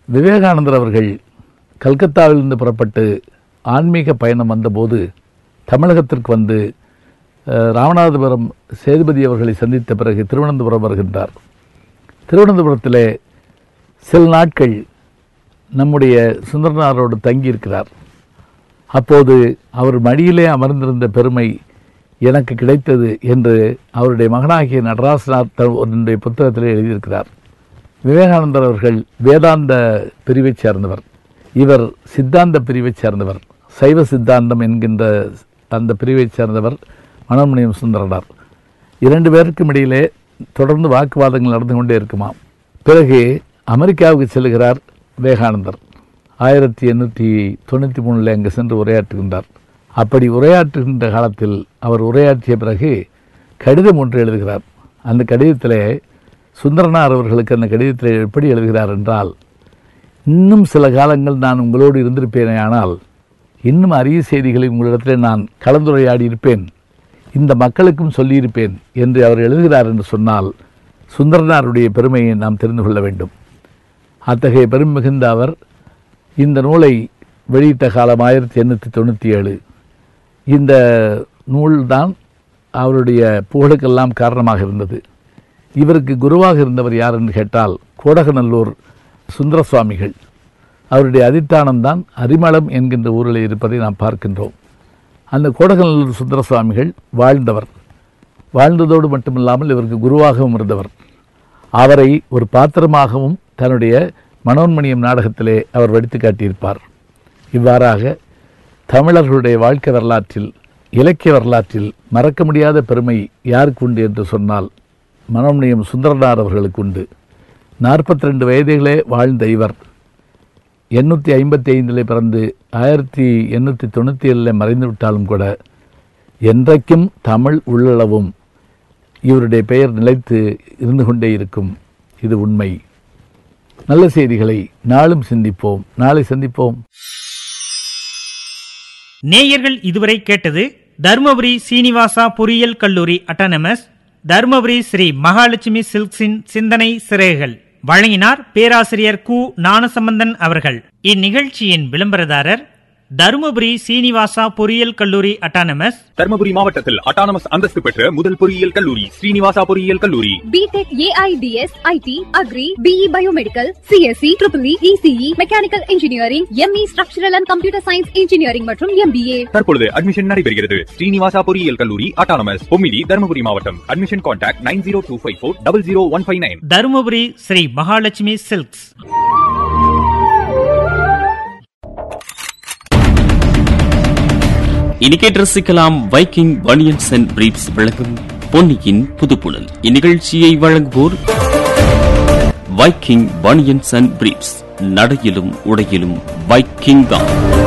விவேகானந்தர் அவர்கள் கல்கத்தாவிலிருந்து புறப்பட்டு ஆன்மீக பயணம் வந்தபோது தமிழகத்திற்கு வந்து அஹ், ராமநாதபுரம் சேதுபதி அவர்களை சந்தித்த பிறகு திருவனந்தபுரம் வருகின்றார் திருவனந்தபுரத்திலே சில நாட்கள் நம்முடைய சுந்தரனாரோடு தங்கியிருக்கிறார் அப்போது அவர் மடியிலே அமர்ந்திருந்த பெருமை எனக்கு கிடைத்தது என்று அவருடைய மகனாகிய நடராசனார் தன்னுடைய புத்தகத்திலே எழுதியிருக்கிறார் விவேகானந்தர் அவர்கள் வேதாந்த பிரிவைச் சேர்ந்தவர் இவர் சித்தாந்த பிரிவைச் சேர்ந்தவர் சைவ சித்தாந்தம் என்கின்ற அந்த பிரிவைச் சேர்ந்தவர் மனோன்மணியம் சுந்தரனார் இரண்டு பேருக்கும் இடையிலே தொடர்ந்து வாக்குவாதங்கள் நடந்து கொண்டே இருக்குமாம் பிறகு அமெரிக்காவுக்கு செல்கிறார் விவேகானந்தர் ஆயிரத்தி எண்ணூற்றி தொண்ணூற்றி மூணில் அங்கே சென்று உரையாற்றுகின்றார் அப்படி உரையாற்றுகின்ற காலத்தில் அவர் உரையாற்றிய பிறகு கடிதம் ஒன்று எழுதுகிறார் அந்த கடிதத்திலே சுந்தரனார் அவர்களுக்கு அந்த கடிதத்தில் எப்படி எழுதுகிறார் என்றால் இன்னும் சில காலங்கள் நான் உங்களோடு இருந்திருப்பேனே ஆனால் இன்னும் அரிய செய்திகளை உங்களிடத்தில் நான் கலந்துரையாடி இருப்பேன் இந்த மக்களுக்கும் சொல்லியிருப்பேன் என்று அவர் எழுதுகிறார் என்று சொன்னால் சுந்தரனாருடைய பெருமையை நாம் தெரிந்து கொள்ள வேண்டும் அத்தகைய பெரும் மிகுந்த அவர் இந்த நூலை வெளியிட்ட காலம் ஆயிரத்தி எண்ணூற்றி தொண்ணூற்றி ஏழு இந்த நூல்தான் அவருடைய புகழுக்கெல்லாம் காரணமாக இருந்தது இவருக்கு குருவாக இருந்தவர் யார் என்று கேட்டால் கோடகநல்லூர் சுந்தர சுவாமிகள் அவருடைய அதித்தானம் தான் அரிமளம் என்கின்ற ஊரில் இருப்பதை நாம் பார்க்கின்றோம் அந்த கோடகநல்லூர் சுந்தர சுவாமிகள் வாழ்ந்தவர் வாழ்ந்ததோடு மட்டுமில்லாமல் இவருக்கு குருவாகவும் இருந்தவர் அவரை ஒரு பாத்திரமாகவும் தன்னுடைய மனோன்மணியம் நாடகத்திலே அவர் வடித்து காட்டியிருப்பார் இவ்வாறாக தமிழர்களுடைய வாழ்க்கை வரலாற்றில் இலக்கிய வரலாற்றில் மறக்க முடியாத பெருமை யாருக்கு உண்டு என்று சொன்னால் மனோன்மணியம் சுந்தரனார் அவர்களுக்கு உண்டு நாற்பத்தி ரெண்டு வயதிகளே வாழ்ந்த இவர் எண்ணூற்றி ஐம்பத்தி ஐந்தில் பிறந்து ஆயிரத்தி எண்ணூற்றி தொண்ணூற்றி ஏழில் மறைந்து விட்டாலும் கூட என்றைக்கும் தமிழ் உள்ளளவும் இவருடைய பெயர் நிலைத்து இருந்து கொண்டே இருக்கும் இது உண்மை நல்ல செய்திகளை நாளும் சிந்திப்போம் நாளை சந்திப்போம் நேயர்கள் இதுவரை கேட்டது தருமபுரி சீனிவாசா பொறியியல் கல்லூரி அட்டானமஸ் தருமபுரி ஸ்ரீ மகாலட்சுமி சில்க்ஸின் சிந்தனை சிறைகள் வழங்கினார் பேராசிரியர் கு ஞானசம்பந்தன் அவர்கள் இந்நிகழ்ச்சியின் விளம்பரதாரர் தருமபுரி சீனிவாசா பொறியியல் கல்லூரி அட்டானமஸ் தர்மபுரி மாவட்டத்தில் அட்டானமஸ் அந்தஸ்து பெற்ற முதல் பொறியியல் கல்லூரி ஸ்ரீனிவாசா பொறியியல் கல்லூரி B Tech AIDS IT agri BE biomedical CSE triple ECE mechanical engineering ME structural and computer science engineering மற்றும் எம்பிஏ தற்பொழுது அட்மிஷன் நடைபெறுகிறது ஸ்ரீனிவாசா பொறியியல் கல்லூரி அட்டானமஸ் பொம்மிடி தர்மபுரி மாவட்டம் admission contact nine zero two five four double zero one five nine Dharmapuri Shri Mahalakshmi silks இனி கேட்டு ரசிக்கலாம் Viking banians and briefs வழங்கும் பொன்னியின் புதுப்புணல் இந்நிகழ்ச்சியை வழங்குவோர் வைக்கிங் பனியன்ஸ் அண்ட் பிரீப்ஸ் நடையிலும் உடையிலும் வைக்கிங் தான்